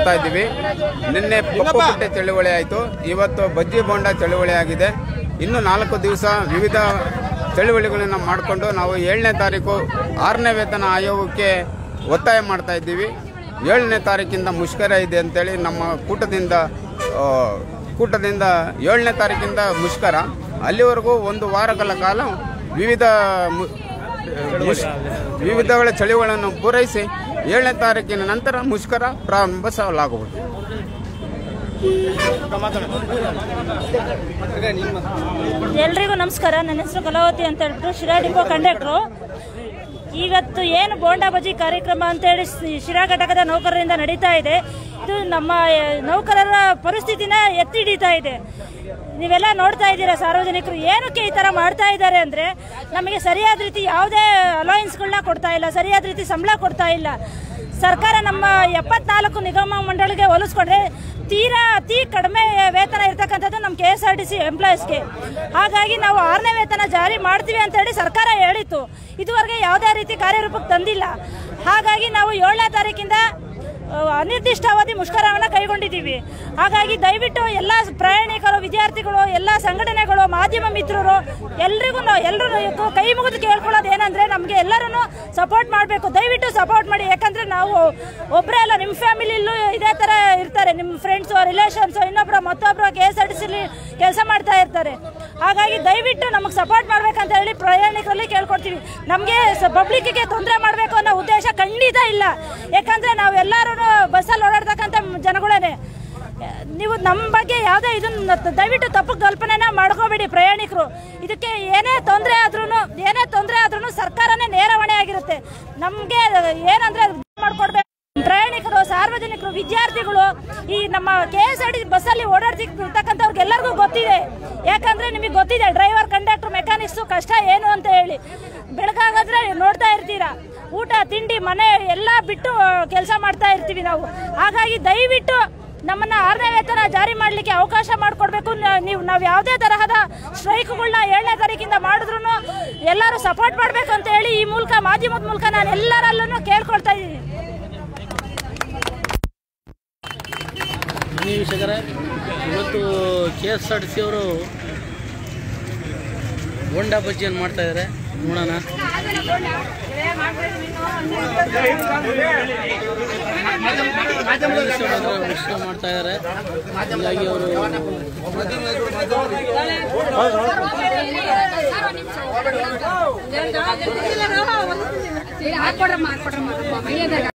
ಮಾಡ್ತಾ ಇದ್ದೀವಿ ನಿನ್ನೆ ಪಪ್ಪು ಪುಟ್ಟೆ ಚಳುವಳಿ ಆಯಿತು ಇವತ್ತು ಬಜ್ಜಿ ಬೋಂಡ ಚಳುವಳಿ ಆಗಿದೆ ಇನ್ನು ನಾಲ್ಕು ದಿವಸ ವಿವಿಧ ಚಳುವಳಿಗಳನ್ನು ಮಾಡಿಕೊಂಡು ನಾವು ಏಳನೇ ತಾರೀಕು ಆರನೇ ವೇತನ ಆಯೋಗಕ್ಕೆ ಒತ್ತಾಯ ಮಾಡ್ತಾ ಇದ್ದೀವಿ ಏಳನೇ ತಾರೀಕಿಂದ ಮುಷ್ಕರ ಇದೆ ಅಂತೇಳಿ ನಮ್ಮ ಕೂಟದಿಂದ ಆ, ಕೂಟದಿಂದ ಏಳನೇ ತಾರೀಕಿಂದ ಮುಷ್ಕರ ಅಲ್ಲಿವರೆಗೂ ಒಂದು ವಾರಗಳ ಕಾಲ ವಿವಿಧ ಮು- ಮುಷ್- ವಿವಿಧಗಳ ಚಳಿಗಳನ್ನು ಪೂರೈಸಿ ಏಳನೇ ತಾರೀಕಿನ ನಂತರ ಮುಷ್ಕರ ಪ್ರಾರಂಭಿಸಲಾಗುವುದು ಎಲ್ರಿಗೂ ನಮಸ್ಕಾರ ನನ್ನ ಹೆಸರು ಕಲಾವತಿ ಅಂತ ಹೇಳ್ಬಿಟ್ಟು ಶಿರಾ ಡಿಪೋ ಕಂಡಕ್ಟ್ರು ಇವತ್ತು ಏನು ಬೋಂಡಾ ಬಜ್ಜಿ ಕಾರ್ಯಕ್ರಮ ಅಂತೇಳಿ ಸಿ- ಶಿರಾ ಘಟಕದ ನೌಕರರಿಂದ ನಡೀತಾ ಇದೆ ಇದು ನಮ್ಮ ಆ, ನೌಕರರ ಪರಿಸ್ಥಿತಿನ ಎತ್ತಿ ಹಿಡಿತಾ ಇದೆ ನೀವೆಲ್ಲ ನೋಡ್ತಾ ಇದ್ದೀರಾ ಸಾರ್ವಜನಿಕರು ಏನಕ್ಕೆ ಈ ಥರ ಮಾಡ್ತಾ ಇದ್ದಾರೆ ಅಂದರೆ ನಮಗೆ ಸರಿಯಾದ ರೀತಿ ಯಾವುದೇ ಅಲೋಯನ್ಸ್ಗಳನ್ನ ಕೊಡ್ತಾ ಇಲ್ಲ ಸರಿಯಾದ ರೀತಿ ಸಂಬಳ ಕೊಡ್ತಾ ಇಲ್ಲ ಸರ್ಕಾರ ನಮ್ಮ ಎಪ್ಪತ್ನಾಲ್ಕು ನಿಗಮ ಮಂಡಳಿಗೆ ಹೋಲಿಸ್ಕೊಂಡ್ರೆ ತೀರಾ ಅತಿ ಕಡಿಮೆ ವೇತನ ಇರ್ತಕ್ಕಂಥದ್ದು ನಮ್ಮ K S R T C ಎಂಪ್ಲಾಯೀಸ್ಗೆ ಹಾಗಾಗಿ ನಾವು ಆರನೇ ವೇತನ ಜಾರಿ ಮಾಡ್ತೀವಿ ಅಂತ ಹೇಳಿ ಸರ್ಕಾರ ಹೇಳಿತ್ತು ಇದುವರೆಗೆ ಯಾವುದೇ ರೀತಿ ಕಾರ್ಯರೂಪಕ್ಕೆ ತಂದಿಲ್ಲ ಹಾಗಾಗಿ ನಾವು ಏಳನೇ ತಾರೀಕಿಂದ ಆ, ಅನಿರ್ದಿಷ್ಟಾವಧಿ ಮುಷ್ಕರವನ್ನು ಕೈಗೊಂಡಿದ್ದೀವಿ ಹಾಗಾಗಿ ದಯವಿಟ್ಟು ಎಲ್ಲ ಪ್ರಯಾಣಿಕರು ವಿದ್ಯಾರ್ಥಿಗಳು ಎಲ್ಲ ಸಂಘಟನೆಗಳು ಮಾಧ್ಯಮ ಮಿತ್ರರು ಎಲ್ರಿಗೂ ಎಲ್ಲರೂ ಕೈ ಮುಗಿದು ಕೇಳ್ಕೊಳ್ಳೋದು ಏನಂದ್ರೆ ನಮಗೆ ಎಲ್ಲರೂ ಸಪೋರ್ಟ್ ಮಾಡಬೇಕು ದಯವಿಟ್ಟು ಸಪೋರ್ಟ್ ಮಾಡಿ ಯಾಕಂದ್ರೆ ನಾವು ಒಬ್ಬರೇ ಅಲ್ಲ ನಿಮ್ಮ ಫ್ಯಾಮಿಲಿಯಲ್ಲೂ ಇದೇ ಥರ ಇರ್ತಾರೆ ನಿಮ್ಮ ಫ್ರೆಂಡ್ಸು ರಿಲೇಷನ್ಸು ಇನ್ನೊಬ್ರು ಮತ್ತೊಬ್ರು ಕೆ ಎಸ್ ಆರ್ ಟಿ ಸಿಲಿ ಕೆಲಸ ಮಾಡ್ತಾ ಇರ್ತಾರೆ ಹಾಗಾಗಿ ದಯವಿಟ್ಟು ನಮಗೆ ಸಪೋರ್ಟ್ ಮಾಡ್ಬೇಕಂತ ಹೇಳಿ ಪ್ರಯಾಣಿಕರಲ್ಲಿ ಕೇಳ್ಕೊಡ್ತೀವಿ ನಮಗೆ ಪಬ್ಲಿಕ್ಕಿಗೆ ತೊಂದರೆ ಮಾಡಬೇಕು ಅನ್ನೋ ಉದ್ದೇಶ ಖಂಡಿತ ಇಲ್ಲ ಯಾಕಂದ್ರೆ ನಾವೆಲ್ಲರೂ ಬಸ್ಸಲ್ಲಿ ಓಡಾಡ್ತಕ್ಕಂಥ ಜನಗಳೇನೆ ನೀವು ನಮ್ಮ ಬಗ್ಗೆ ಯಾವುದೇ ಇದನ್ನ ದಯವಿಟ್ಟು ತಪ್ಪು ಕಲ್ಪನೆನ ಮಾಡ್ಕೋಬೇಡಿ ಪ್ರಯಾಣಿಕರು ಇದಕ್ಕೆ ಏನೇ ತೊಂದರೆ ಆದ್ರೂ ಏನೇ ತೊಂದರೆ ಆದ್ರೂ ಸರ್ಕಾರನೇ ನೇರ ಹೊಣೆ ಆಗಿರುತ್ತೆ ನಮಗೆ ಏನಂದ್ರೆ ಮಾಡ್ಕೊಡ್ಬೇಕು ಪ್ರಯಾಣಿಕರು ಸಾರ್ವಜನಿಕರು ವಿದ್ಯಾರ್ಥಿಗಳು ಈ ನಮ್ಮ ಕೆ ಎಸ್ ಆರ್ ಟಿ ಬಸ್ಸಲ್ಲಿ ಓಡಾಡ್ತಿರ್ತಕ್ಕಂಥವ್ರಿಗೆಲ್ಲರಿಗೂ ಗೊತ್ತಿದೆ ಯಾಕಂದ್ರೆ ನಿಮಗೆ ಗೊತ್ತಿದೆ ಡ್ರೈವರ್ ಕಂಡಕ್ಟರ್ ಮೆಕ್ಯಾನಿಕ್ಸ್ ಕಷ್ಟ ಏನು ಅಂತ ಹೇಳಿ ಬೆಳಗಾಗಾದ್ರೆ ನೋಡ್ತಾ ಇರ್ತೀರಾ ಊಟ ತಿಂಡಿ ಮನೆ ಎಲ್ಲ ಬಿಟ್ಟು ಕೆಲಸ ಮಾಡ್ತಾ ಇರ್ತೀವಿ ನಾವು ಹಾಗಾಗಿ ದಯವಿಟ್ಟು ನಮ್ಮನ್ನ ಆರನೇ ವೇತನ ಜಾರಿ ಮಾಡಲಿಕ್ಕೆ ಅವಕಾಶ ಮಾಡಿಕೊಡ್ಬೇಕು ನೀವು ನಾವು ಯಾವುದೇ ತರಹದ ಸ್ಟ್ರೈಕ್ಗಳನ್ನ ಏಳನೇ ತಾರೀಕಿಂದ ಮಾಡಿದ್ರು ಎಲ್ಲರೂ ಸಪೋರ್ಟ್ ಮಾಡಬೇಕು ಅಂತ ಹೇಳಿ ಈ ಮೂಲಕ ಮಾಧ್ಯಮದ ಮೂಲಕ ನಾನು ಎಲ್ಲರಲ್ಲೂ ಕೇಳ್ಕೊಳ್ತಾ ಇದ್ದೀನಿ ಬನ್ನಿ ವೀಕ್ಷಕರೇ ಇವತ್ತು K S R T C ಅವರು ಬೋಂಡಾ ಬಜ್ಜಿಯನ್ನು ಮಾಡ್ತಾ ಇದ್ದಾರೆ ನೋಡೋಣ ಮಿಶ್ರ ಮಾಡ್ತಾ ಇದ್ದಾರೆ ಹೀಗಾಗಿ ಅವರು ಹಾಕೊಡ್ರಮ್ಮ ಹಾಕೊಡ್ರಮ್ಮ